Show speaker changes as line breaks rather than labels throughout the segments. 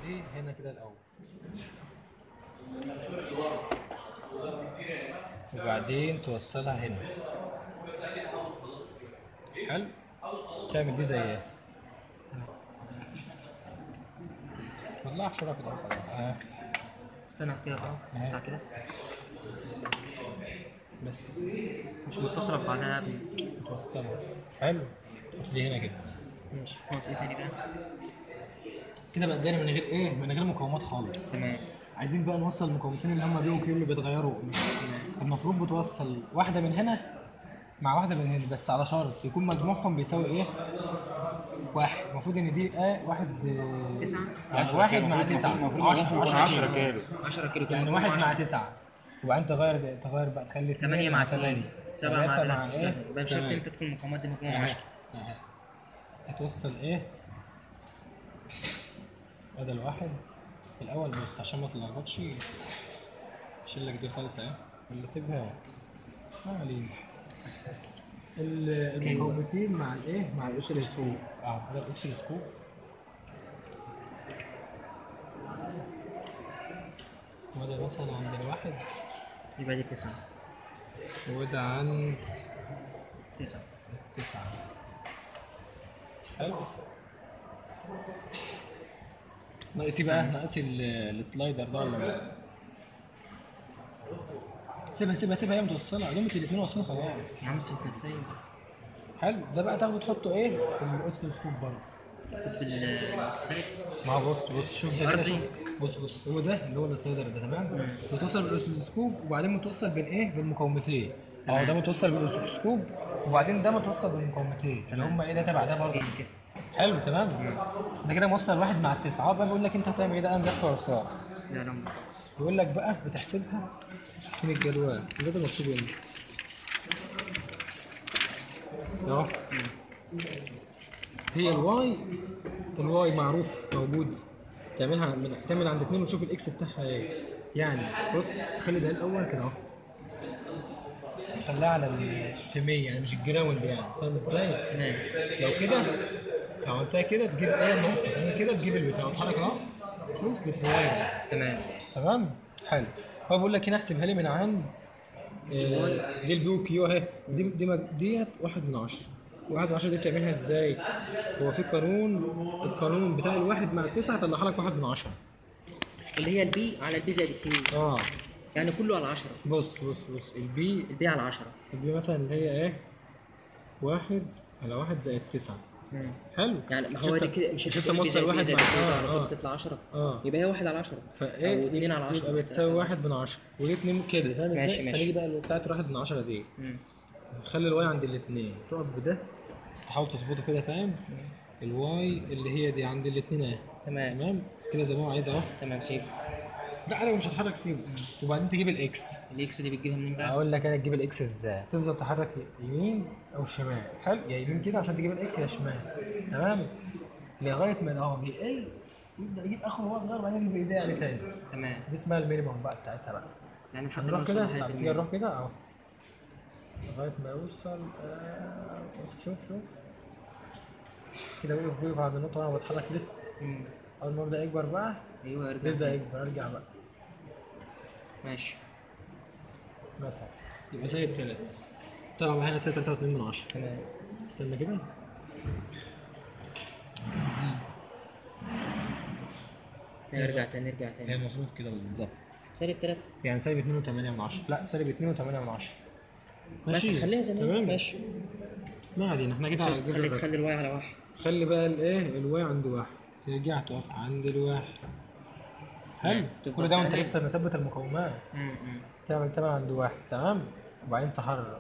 دي هنا كده الاول وبعدين توصلها هنا حلو تعمل دي زيها والله احشرها كده خلاص اه
استنى كده اه بس كده
بس
مش متصلة ببعضها ب-
توصلها حلو تحط دي هنا كده
ماشي خلاص ايه تاني بقى
كده بقى اداني من غير ايه من غير مقاومات خالص
تمام
عايزين بقى نوصل المقاومتين اللي هم بيو كيلو بيتغيروا المفروض بتوصل واحده من هنا مع واحده من هنا بس على شرط يكون مجموعهم بيساوي ايه واحد المفروض ان دي ايه واحد آه،
تسعة
يعني واحد مع تسعة
المفروض
10
10
10
10 كيلو
10 كيلو
يعني
كيلو
واحد مع
عشرة.
تسعة وبعدين تغير تغير بقى تخلي اتنين
تمانية مع
تمانية
اتنين سبعة مع
تلاتة
تلاتة
ايه
كذا يبقى بشرط
تمام.
انت تكون المقاومات دي مجموعة
اهي
10
اهي هتوصل ايه بدل واحد الاول بص عشان ما تلخبطش شيل لك دي خالص اهي ولا سيبها ما علينا ال- المقاومتين مع الايه مع الاوسيلوسكوب اه هذا الاوسيلوسكوب وده مثلا عند الواحد
يبقى دي تسعة
وده عند
تسعة
تسعة حلو ناقص ايه بقى ناقص ال- السلايدر ده ولا لا سيبها سيبها سيبها هي متوصلة دول الاتنين واصلين خلاص
يا عم السلك كانت سايب
حلو ده بقى تاخده تحطه ايه في الاوستوسكوب برضه
خد بالسلك
ما هو بص بص شوف ده كده
أرضي.
شوف بص بص هو ده اللي هو السلايدر ده تمام متوصل بالاوستوسكوب وبعدين متوصل بين ايه بالمقاومتين اه ده متوصل بالاوستوسكوب وبعدين ده متوصل بالمقاومتين اللي هم ايه ده تبع ده برضه
ايه كده
حلو تمام ده كده موصل واحد مع التسعة بقى بيقول لك انت هتعمل ايه ده قام دافع رصاص
لا لا مصاص
بيقول لك بقى بتحسبها فين الجدول الجدول مكتوب هنا اهو هي الواي الواي معروف موجود تعملها من تعمل عند اتنين وتشوف الاكس بتاعها ايه يعني بص تخلي ده الاول كده اهو خليها على ال في 100 يعني مش الجراوند يعني فاهم ازاي؟
تمام
لو كده عملتها كده تجيب ايه النقطة تاني كده تجيب البتاع وتحرك اهو شوف بتتغير
تمام
تمام حلو هو بيقول لك هنا احسبها لي من عند آه، دي البي وكيو اهي دي دي مج- ديت واحد من عشرة واحد من عشرة دي بتعملها ازاي؟ هو في قانون القانون بتاع الواحد مع التسعة طلعها لك واحد من عشرة
اللي هي البي على البي زائد اتنين
اه
يعني كله على 10
بص بص بص البي
البي على 10
البي مثلا اللي هي ايه؟ واحد على واحد زائد تسعة حلو
يعني ما
مش
هو
انت-
دي كده مش
مش انت
البي
موصل
زائد
واحد
بي زائد
مع
اتنين
اه
على طول
اه
بتطلع 10
اه
يبقى هي 1 على 10
فايه
او 2 على 10
يبقى بتساوي واحد من عشرة ودي اتنين كده فاهم
ماشي،
ازاي؟
ماشي.
فنيجي بقى بتاعت واحد من عشرة دي خلي الواي عند الاتنين تقف بده بس تحاول تظبطه كده فاهم الواي اللي هي دي عند الاتنين اهي
تمام
تمام كده زي ما هو عايز اهو
تمام سيب
لا عادي مش هتحرك سيبه وبعدين تجيب الاكس
الاكس دي بتجيبها منين بقى؟
اقول لك انا تجيب الاكس ازاي تفضل تحرك يمين او شمال حلو يا يمين كده عشان تجيب الاكس يا شمال تمام لغايه ما اهو بيقل يبدا يجيب اخره وهو صغير بعدين يجيب ايديه عليه تاني
تمام
دي اسمها المينيمم بقى بتاعتها بقى
يعني لحد ما
نروح
نوصل
كده
لحاله
تيجي
المية
نروح كده اهو لغايه ما يوصل آه، بص شوف شوف كده وقف وقف عند النقطه وانا بتحرك لسه
مم.
اول ما ابدا يكبر بقى
ايوه ارجع
يبدا
تاني.
يكبر ارجع بقى
ماشي
مثلا يبقى زي التلات طلع معانا سنة تلاتة واتنين من عشرة
تمام
استنى كده
ارجع تاني ارجع
هي
تاني
المفروض كده بالظبط
سالب 3
يعني سالب اتنين وتمانية من عشرة لا سالب اتنين وتمانية من عشرة
بس خليها زي ما هي
تمام
ماشي
ما علينا احنا كده على الجبل
خلي
الرقم.
تخلي الواي على واحد
خلي بقى الايه الواي عند واحد ترجع تقف عند الواحد حلو
تفضل
كل ده وانت
تعمل.
لسه مثبت المقاومات
مم، مم.
تعمل تعمل عند واحد تمام وبعدين تحرك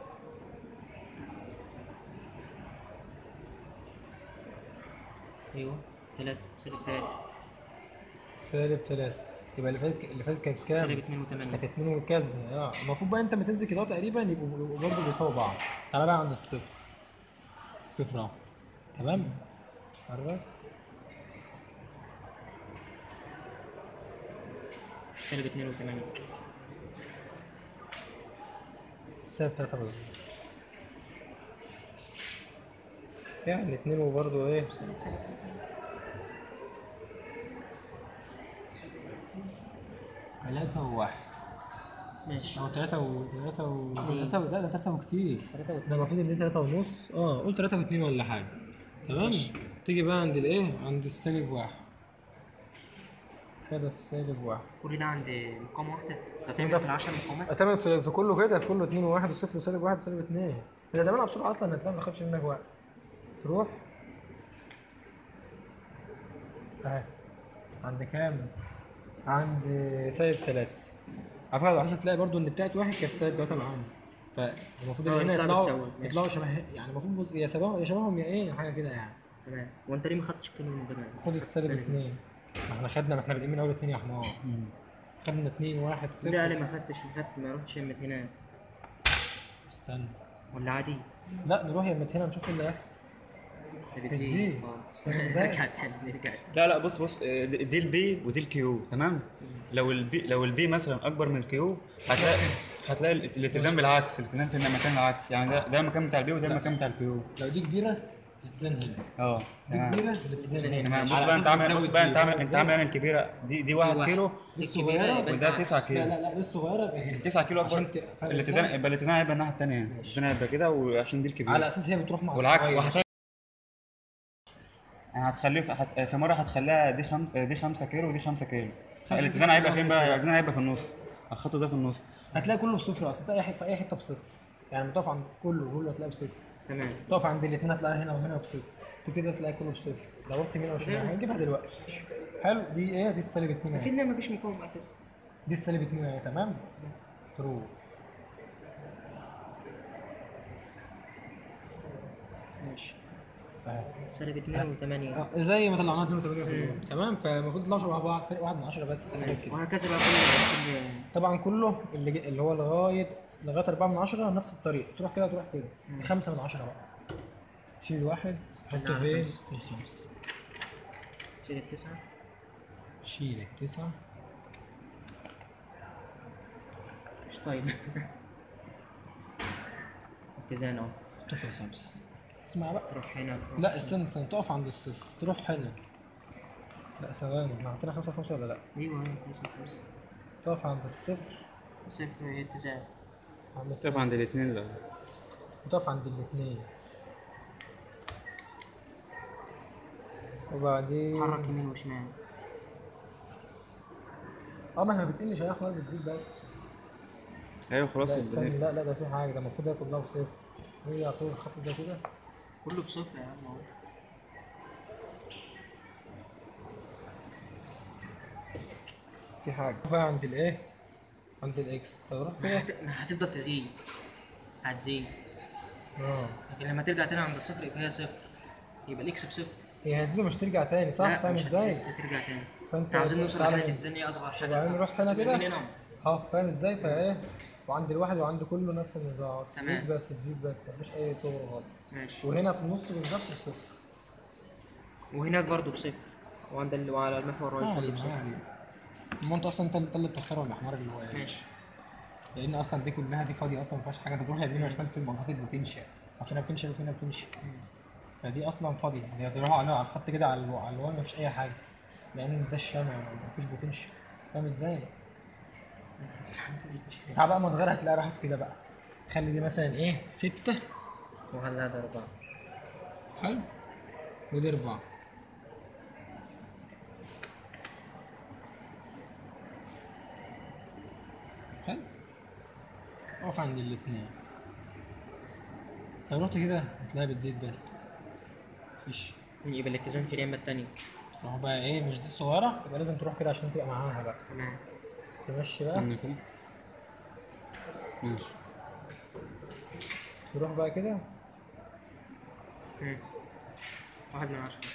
ايوه 3 سالب 3
سالب تلاتة يبقى اللي فاتت اللي فاتت كانت كام؟
سالب 2 و8
كانت اتنين وكذا اه المفروض بقى انت ما تنزل كده تقريبا يبقوا يبقوا برضه بيساووا بعض تعالى بقى عند الصفر الصفر اهو تمام قرب
سالب 2 و8
سالب تلاتة بالظبط يعني اتنين وبرضه ايه 3 وواحد
ماشي
او 3 و 3 و 3 و لا ده 3 وكتير
3
ده المفروض ان دي 3 ونص اه قول 3 و2 ولا حاجه تمام تيجي بقى عند الايه عند السالب واحد هذا السالب واحد
كل ده عند مقام واحدة هتعمل في العشر مقامات
هتعمل في, في كله كده في كله 2 و1 وصفر وسالب 1 وسالب 2 انت هتعملها بسرعه اصلا هتلاقي ما خدش منك وقت تروح اهي عند كام؟ عند سالب 3 على فكره لو حسيت تلاقي برضو ان بتاعت واحد كانت سالب 3 معانا فالمفروض
اه،
ان هنا
يطلعوا
يطلعوا
بتساوي، ماشي.
يطلعوا شبه يعني المفروض بص- يا شبههم يا شبههم يا ايه حاجه كده يعني
تمام وانت ليه ما خدتش كيلو من ده
خد السالب 2 ما احنا خدنا ما احنا بادئين من اول 2 يا حمار خدنا 2 1
ده
0
ليه ما خدتش ما خدت ما رحتش يمت هنا
استنى
ولا عادي
لا نروح يا هنا نشوف ايه اللي هيحصل
ده
بتزيد.
بتزيد خالص
ازاي؟
نرجع تاني نرجع
لا لا بص بص آه، دي دي البي ودي الكيو تمام لو البي لو البي مثلا اكبر من الكيو هتلاقي هتلاقي الات- الاتزان بالعكس الاتزان في المكان العكس يعني ده ده المكان بتاع البي وده المكان بتاع الكيو
لو دي كبيره بتزن هنا
اه
دي
تمام
كبيره بتزن هنا
تمام بص
على
بقى انت
حسب
عامل بص
بتزود
بقى
دي،
انت عامل
فاهم
انت
ازاي؟
عامل يعني الكبيره دي دي 1
واحد.
كيلو
دي
الصغيرة
الكبيرة يبقى
وده
انت
9
عكس.
كيلو
لا لا لا دي الصغيره يبقى هنا
9 كيلو اكبر
عشان ت- فاهم
الاتزان
ازاي؟
يبقى الاتزان هيبقى الناحيه الثانيه الاتزان هيبقى كده وعشان دي الكبيره
على اساس هي بتروح مع
والعكس
الصغير.
وهتلاقي يعني هتخليه في, هت... في مره هتخليها دي 5 دي 5 كيلو ودي 5 كيلو الاتزان هيبقى فين بقى الاتزان هيبقى في النص الخط ده في النص
هتلاقي كله بصفر اصلا انت اي حته في اي حته بصفر يعني بتقف عند كله كله هتلاقي بصفر
تمام
تقف عند الاثنين هتلاقي هنا وهنا بصفر في كده تلاقي كله بصفر لو رحت يمين او شمال هنجيبها دلوقتي حلو دي ايه دي السالب 2 اهي
لكن ما فيش مقاوم اساسا
دي السالب 2 اهي تمام تروح
ماشي
اهي
سالب 2 و8
آه، زي ما طلعناها 82 في اليوم تمام فالمفروض يطلعوا شبه بعض فرق واحد من 10 بس حاجات كده
وهكذا بقى كل كل
طبعا كله اللي, ج- اللي هو لغايه لغايه 4 من 10 نفس الطريق تروح كده تروح كده 5 من 10 بقى شيل واحد حطه
نعم،
فين
خمسة.
في الخمس
شيل التسعة
شيل التسعة
مش طيب اتزان اهو
حطه في الخمس اسمع بقى
تروح هنا تروح
لا استنى استنى تقف عند الصفر تروح هنا لا ثواني احنا عندنا خمسة خمسة ولا لا
ايوه ايوه خمسة خمسة
تقف عند الصفر
صفر هي اتزان
عند
طبعا عند الاثنين لا
تقف عند الاثنين وبعدين
تحرك يمين وشمال
اه ما احنا بتقلش يا احمد بتزيد بس
ايوه خلاص
لا
البداية.
استنى لا لا ده في حاجة ده المفروض هي كلها بصفر هي على طول الخط ده كده
كله بصفر يا عم اهو
في حاجة بقى عند الايه عند الاكس تروح
ما
كده
هت- ما هتفضل تزيد هتزيد
اه
لكن لما ترجع تاني عند الصفر يبقى هي صفر يبقى الاكس بصفر
هي هتزيد مش ترجع تاني صح
لا
فاهم
مش
ازاي
هتزيد هترجع تاني
فانت
انت عاوزين نوصل
تعالى
لحاجه
من-
تتزن هي اصغر حاجه
وبعدين نروح هنا كده
من هنا
اه فاهم ازاي فايه وعند الواحد وعند كله نفس النظام
تمام.
تزيد بس تزيد بس مفيش اي صغر خالص
ماشي
وهنا في النص بالظبط صفر
وهناك برضو بصفر وعند ال... وعلى المحور رايح كله بصفر
ما انت اصلا انت انت اللي بتختاره الاحمر اللي هو ايه
ماشي
لان اصلا دي كلها دي فاضيه اصلا ما فيهاش حاجه انت بتروح يمين وشمال في المنطقه البوتنشال فينا بوتنشال وفينا بوتنشال فدي اصلا فاضيه هي تروح على على الخط كده على الو- على الوان مفيش اي حاجه لان ده الشمع مفيش بوتنشال فاهم ازاي؟ تعال بقى ما تغير هتلاقي راحت كده بقى خلي دي مثلا ايه ستة
وهلا ده أربعة
حلو ودي أربعة حلو اقف عند الاتنين لو رحت كده هتلاقيها بتزيد بس مفيش
يبقى الاتزان في اليمة التانية
تروح بقى ايه مش دي الصغيرة يبقى لازم تروح كده عشان تبقى معاها بقى
تمام
تمشي بقى
استنى كده ماشي
تروح بقى كده
مم. واحد من عشرة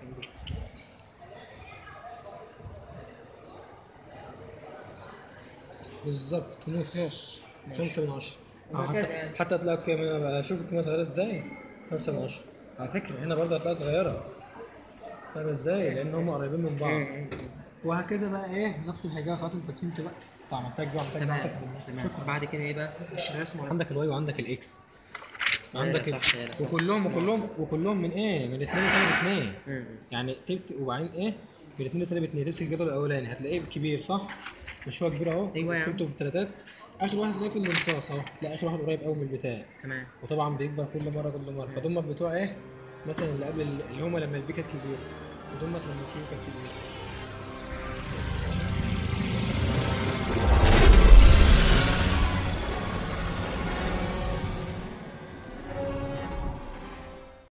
بالظبط نص نص خمسة من عشرة
وهكذا
حتى,
يعني.
حتى هتلاقي القيمة بقى شوف القيمة صغيرة ازاي خمسة من عشرة على فكرة هنا برضه هتلاقيها صغيرة فاهم ازاي؟ لأن هم قريبين من بعض وهكذا بقى ايه نفس الحكاية خلاص انت فهمت بقى انت عملتها كده وعملتها كده
تمام
وعملتها في النص
تمام
شكرا
بعد كده ايه بقى مش الرسم ولا
عندك الواي وعندك الاكس
لا،
عندك
لا، صح، لا، لا، صح.
وكلهم وكلهم وكلهم من ايه؟ من 2 لسالب 2
مم.
يعني تبت وبعدين ايه؟ من 2 لسالب 2 تمسك الجدول الاولاني هتلاقيه كبير صح؟ مش هو كبير اهو
أيوة يا عم.
قيمته في الثلاثات اخر واحد تلاقيه في الانصاص اهو تلاقي اخر واحد قريب قوي من البتاع
تمام
وطبعا بيكبر كل مره كل مره فدول بتوع ايه مثلا اللي قبل اللي هم لما البي كانت كبيره ودول لما الكيو كانت كبيره